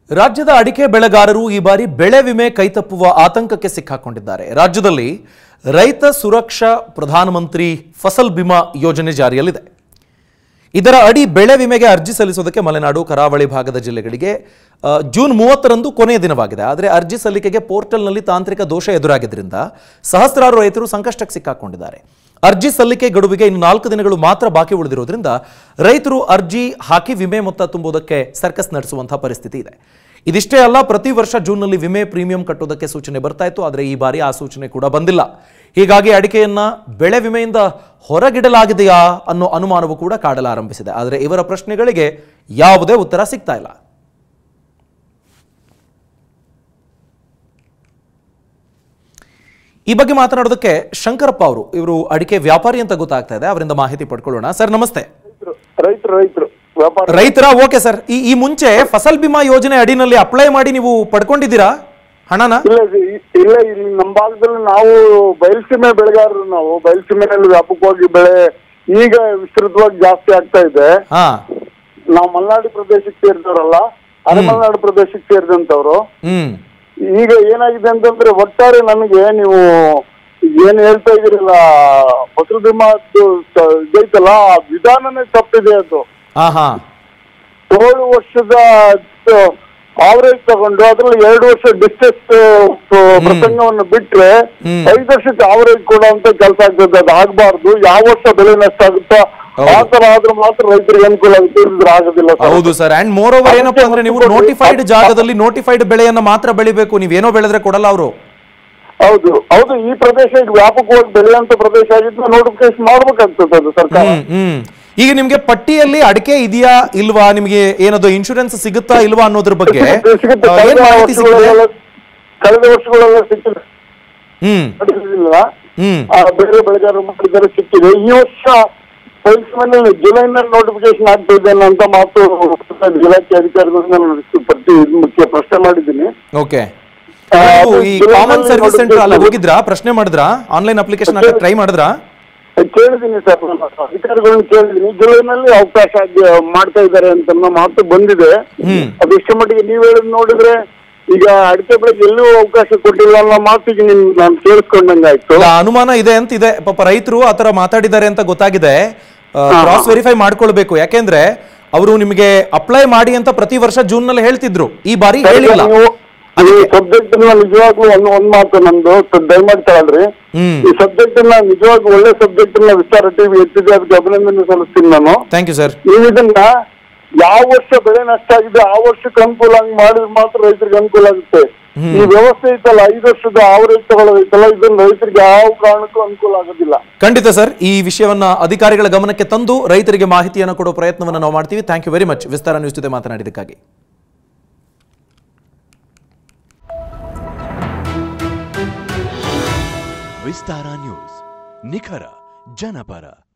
ರಾಜ್ಯದ ಅಡಿಕೆ ಬೆಳೆಗಾರರು ಈ ಬಾರಿ ಬೆಳೆ ವಿಮೆ ಕೈತಪ್ಪುವ ಆತಂಕಕ್ಕೆ ಸಿಕ್ಕಾಕೊಂಡಿದ್ದಾರೆ ರಾಜ್ಯದಲ್ಲಿ ರೈತ ಸುರಕ್ಷಾ ಪ್ರಧಾನಮಂತ್ರಿ ಫಸಲ್ ಬಿಮಾ ಯೋಜನೆ ಜಾರಿಯಲ್ಲಿದೆ ಇದರ ಅಡಿ ಬೆಳೆ ವಿಮೆಗೆ ಅರ್ಜಿ ಸಲ್ಲಿಸೋದಕ್ಕೆ ಮಲೆನಾಡು ಕರಾವಳಿ ಭಾಗದ ಜಿಲ್ಲೆಗಳಿಗೆ ಆ, ಜೂನ್ ಮೂವತ್ತರಂದು ಕೊನೆಯ ದಿನವಾಗಿದೆ ಆದರೆ ಅರ್ಜಿ ಸಲ್ಲಿಕೆಗೆ ಪೋರ್ಟಲ್ನಲ್ಲಿ ತಾಂತ್ರಿಕ ದೋಷ ಎದುರಾಗಿದ್ದರಿಂದ ಸಹಸ್ರಾರು ರೈತರು ಸಂಕಷ್ಟಕ್ಕೆ ಸಿಕ್ಕಾಕೊಂಡಿದ್ದಾರೆ ಅರ್ಜಿ ಸಲ್ಲಿಕೆ ಗಡುವಿಗೆ ಇನ್ನು ನಾಲ್ಕು ದಿನಗಳು ಮಾತ್ರ ಬಾಕಿ ಉಳಿದಿರೋದ್ರಿಂದ ರೈತರು ಅರ್ಜಿ ಹಾಕಿ ವಿಮೆ ಮೊತ್ತ ತುಂಬುವುದಕ್ಕೆ ಸರ್ಕಸ್ ನಡೆಸುವಂತಹ ಪರಿಸ್ಥಿತಿ ಇದೆ ಇದಿಷ್ಟೇ ಅಲ್ಲ ಪ್ರತಿ ವರ್ಷ ಜೂನ್ನಲ್ಲಿ ವಿಮೆ ಪ್ರೀಮಿಯಂ ಕಟ್ಟೋದಕ್ಕೆ ಸೂಚನೆ ಬರ್ತಾ ಇತ್ತು ಆದರೆ ಈ ಬಾರಿ ಆ ಸೂಚನೆ ಕೂಡ ಬಂದಿಲ್ಲ ಹೀಗಾಗಿ ಅಡಿಕೆಯನ್ನ ಬೆಳೆ ವಿಮೆಯಿಂದ ಹೊರಗಿಡಲಾಗಿದೆಯಾ ಅನ್ನೋ ಅನುಮಾನವು ಕೂಡ ಕಾಡಲಾರಂಭಿಸಿದೆ ಆದರೆ ಇವರ ಪ್ರಶ್ನೆಗಳಿಗೆ ಯಾವುದೇ ಉತ್ತರ ಸಿಗ್ತಾ ಇಲ್ಲ ಈ ಬಗ್ಗೆ ಮಾತನಾಡೋದಕ್ಕೆ ಶಂಕರಪ್ಪ ಅವರು ಇವರು ಅಡಿಕೆ ವ್ಯಾಪಾರಿ ಅಂತ ಗೊತ್ತಾಗ್ತಾ ಇದೆ ಅವರಿಂದ ಮಾಹಿತಿ ಪಡ್ಕೊಳ್ಳೋಣ ಸರ್ ನಮಸ್ತೆ ರೈತರು ರೈತರು ವ್ಯಾಪಾರ ರೈತರ ಓಕೆ ಸರ್ ಈ ಈ ಮುಂಚೆ ಫಸಲ್ ಬಿಮಾ ಯೋಜನೆ ಅಡಿನಲ್ಲಿ ಅಪ್ಲೈ ಮಾಡಿ ನೀವು ಪಡ್ಕೊಂಡಿದ್ದೀರಾ ಹಣನ ಇಲ್ಲ ಇದು- ಇಲ್ಲ ಇಲ್ಲಿ ನಮ್ಮ ಭಾಗದಲ್ಲಿ ನಾವು ಬಯಲುಸೀಮೆ ಬೆಳೆಗಾರರು ನಾವು ಬಯಲುಸೀಮೆನಲ್ಲಿ ವ್ಯಾಪಕವಾಗಿ ಬೆಳೆ ಈಗ ವಿಸ್ತೃತವಾಗಿ ಜಾಸ್ತಿ ಆಗ್ತಾ ಇದೆ ಹಾ ನಾವು ಮಲೆನಾಡು ಪ್ರದೇಶಕ್ಕೆ ಸೇರಿದವರಲ್ಲ ಅರೆ ಮಲೆನಾಡು ಪ್ರದೇಶಕ್ಕೆ ಸೇರಿದಂತವ್ರು ಹ್ಮ್ ಈಗ ಏನಾಗಿದೆ ಅಂತಂದ್ರೆ ಒಟ್ಟಾರೆ ನಮಗೆ ನೀವು ಏನ್ ಹೇಳ್ತಾ ಇದೀರಲ್ಲ ಫಸಲ್ ಬಿಮಾ ಇದೈತಲ್ಲ ಆ ವಿಧಾನನೇ ತಪ್ಪಿದೆ ಅದು ಹಾ ಹಾ ಏಳು ವರ್ಷದ ಆವರೇಜ್ ತಗೊಂಡು ಅದ್ರಲ್ಲಿ ಎರಡು ವರ್ಷ ಡಿಸ್ಟೆನ್ಸ್ ಪ್ರಸಂಗವನ್ನು ಬಿಟ್ರೆ ಹ್ಮ್. ಐದು ವರ್ಷಕ್ಕೆ ಆವರೇಜ್ ಕೊಡುವಂತ ಕೆಲಸ ಆಗ್ತದೆ ಅದು ಆಗ್ಬಾರ್ದು ಯಾವ ವರ್ಷ ಬೆಳೆ ನಷ್ಟ ಆಗುತ್ತೋ ಹೌದು. ಆ ತರ ಆದ್ರೆ ಮಾತ್ರ ರೈತರಿಗೆ ಅನುಕೂಲ ಆಗುತ್ತೆ ಇಲ್ದಿದ್ರೆ ಆಗೋದಿಲ್ಲ ಸರ್. ಹೌದು ಸರ್ ಅಂಡ್ ಮೋರ್ ಓವರ್ ಏನಪ್ಪಾ ಅಂದ್ರೆ ನೀವು ನೋಟಿಫೈಡ್ ಜಾಗದಲ್ಲಿ ನೋಟಿಫೈಡ್ ಬೆಳೆಯನ್ನ ಮಾತ್ರ ಬೆಳಿಬೇಕು ನೀವೇನೋ ಬೆಳೆದ್ರೆ ಕೊಡಲ್ಲ ಅವರು ಹೌದು ಹೌದು ಈ ಪ್ರದೇಶ ಈಗ ವ್ಯಾಪಕವಾಗಿ ಬೆಳೆಯುವಂತ ಪ್ರದೇಶ ಆಗಿದ್ದು ನೋಟಿಫಿಕೇಶನ್ ಮಾಡ್ಬೇಕಾಗ್ತದೆ ಅದು ಸರ್ಕಾರ ಹ್ಮ್ ಹ್ಮ್ ಈಗ ನಿಮ್ಗೆ ಪಟ್ಟಿಯಲ್ಲಿ ಅಡಿಕೆ ಇದೆಯಾ ಇಲ್ವಾ ನಿಮ್ಗೆ ಏನದು ಇನ್ಶೂರೆನ್ಸ್ ಸಿಗುತ್ತಾ ಇಲ್ವಾ ಅನ್ನೋದ್ರ ಬಗ್ಗೆ ಸಿಗುತ್ತೆ ಆ, ಏನ್ ಕಳೆದ ಮಾಹಿತಿ ಸಿಕ್ಕಿದೆ ವರ್ಷಗಳೆಲ್ಲ ಕಳೆದ ವರ್ಷಗಳೆಲ್ಲ ಸಿಕ್ಕಿಲ್ಲ ಹ್ಮ್ ಮಾಡಿರ್ಲಿಲ್ಲ. ಹ್ಮ್ ಆ, ಬೇರೆ ಬೆಳೆಗಾರರು ಮಾಡಿದರೆ ಸಿಕ್ಕಿದೆ ಈ ವರ್ಷ ಮೇಲೆ ಜುಲೈನಲ್ಲಿ ನೋಟಿಫಿಕೇಶನ್ ಆಗ್ತಾ ಇದೆ ಅಂತ ಮಾತು ಇಲಾಖೆ ಅಧಿಕಾರಿಗಳಿಂದ ನಾನು ಪಟ್ಟಿ ಮುಖ್ಯ ಪ್ರಶ್ನೆ ಮಾಡಿದ್ದೀನಿ ಓಕೆ ಆ, ಅದು ಈ ಜುಲೈನಲ್ಲಿ ಕಾಮನ್ ಸರ್ವಿಸ್ ಸೆಂಟರ್ ಅಲ್ಲ notification ಹೋಗಿದ್ರಾ ಪ್ರಶ್ನೆ ಮಾಡಿದ್ರಾ ಆನ್ಲೈನ್ ಅಪ್ಲಿಕೇಶನ್ ಹಾಕಿ ಟ್ರೈ ಮಾಡಿದ್ರಾ ಕೇಳಿದ್ದೀನಿ ಸರ್ ನಾನು ಅಧಿಕಾರಿಗಳನ್ನ ಕೇಳಿದ್ದೀನಿ ಜುಲೈನಲ್ಲಿ ಅವಕಾಶ ಆಗಿ ಮಾಡ್ತಾ ಇದ್ದಾರೆ ಅಂತ ಅನ್ನೋ ಮಾತು ಬಂದಿದೆ ಹ್ಮ್. ಅದು ಇಷ್ಟ ಮಟ್ಟಿಗೆ ನೀವು ಹೇಳಿದ್ ನೋಡಿದ್ರೆ ಈಗ ಅಡಿಕೆ ಬೆಳೆಗೆ ಎಲ್ಲೂ ಅವಕಾಶ ಕೊಟ್ಟಿಲ್ಲ ಅನ್ನೋ ಮಾತಿಗೆ ನಿಮ್ ನಾನು ಕೇಳಿಸ್ಕೊಂಡಂಗಾಯ್ತು ಇಲ್ಲ, ಅನುಮಾನ ಇದೆ ಅಂತ ಇದೆ ಪಾಪ ರೈತರು ಆತರ ಮಾತಾಡಿದ್ದಾರೆ ಅಂತ ಗೊತ್ತಾಗಿದೆ ಕ್ರಾಸ್ ವೆರಿಫೈ ಮಾಡ್ಕೊಳ್ಬೇಕು ಯಾಕೆಂದ್ರೆ ಅವರು ನಿಮಗೆ ಅಪ್ಲೈ ಮಾಡಿ ಅಂತ ಪ್ರತಿ ವರ್ಷ ಜೂನ್ ನಲ್ಲಿ ಹೇಳ್ತಿದ್ರು ಈ ಬಾರಿ ಹೇಳಿಲ್ಲ ನೀವು ಈ ಸಬ್ಜೆಕ್ಟ್ ನಿಜವಾಗ್ಲೂ ಒಂದ್ ಒಂದ್ ಮಾತು ನಂದು ಸ- ದಯಮಾಡಿ ತಗೊಳ್ರಿ ಹ್ಮ್ ಈ ಸಬ್ಜೆಕ್ಟ್ ನ ನಿಜವಾಗ್ಲೂ ಒಳ್ಳೆ ಸಬ್ಜೆಕ್ಟ್ ನ ವಿಸ್ತಾರ ಟಿವಿ ಎತ್ತಿದೆ ಅದಕ್ಕೆ ಅಭಿನಂದನೆ ಸಲ್ಲಿಸ್ತೀನಿ ನಾನು ಥ್ಯಾಂಕ್ ಯು ಸರ್ ನೀವು ಇದನ್ನ ಯಾವ ವರ್ಷ ಬೆಳೆ ನಷ್ಟ ಆಗಿದೆ ಆ ವರ್ಷಕ್ಕೆ ಅನುಕೂಲ ಹಂಗ್ ಮಾಡಿದ್ರೆ ಮಾತ್ರ ರೈತರಿಗೆ ಅನುಕೂಲ ಆಗುತ್ತೆ ಈ ವ್ಯವಸ್ಥೆ ಐತಲ್ಲ ಐದು ವರ್ಷದ ಆವರೇಜ್ ತಗೊಳ್ಳೋದೈತಲ್ಲ ಇದನ್ನ ರೈತರಿಗೆ ಯಾವ ಕಾರಣಕ್ಕೂ ಅನುಕೂಲ ಆಗೋದಿಲ್ಲ ಖಂಡಿತ ಸರ್ ಈ ವಿಷಯವನ್ನ ಅಧಿಕಾರಿಗಳ ಗಮನಕ್ಕೆ ತಂದು ರೈತರಿಗೆ ಮಾಹಿತಿಯನ್ನು ಕೊಡೋ ಪ್ರಯತ್ನವನ್ನು ನಾವು ಮಾಡ್ತೀವಿ thank you very much Vistara news ಜೊತೆ ಮಾತನಾಡಿದ್ದಕ್ಕಾಗಿ ವಿಸ್ತಾರ ನ್ಯೂಸ್ ನಿಖರ ಜನಪರ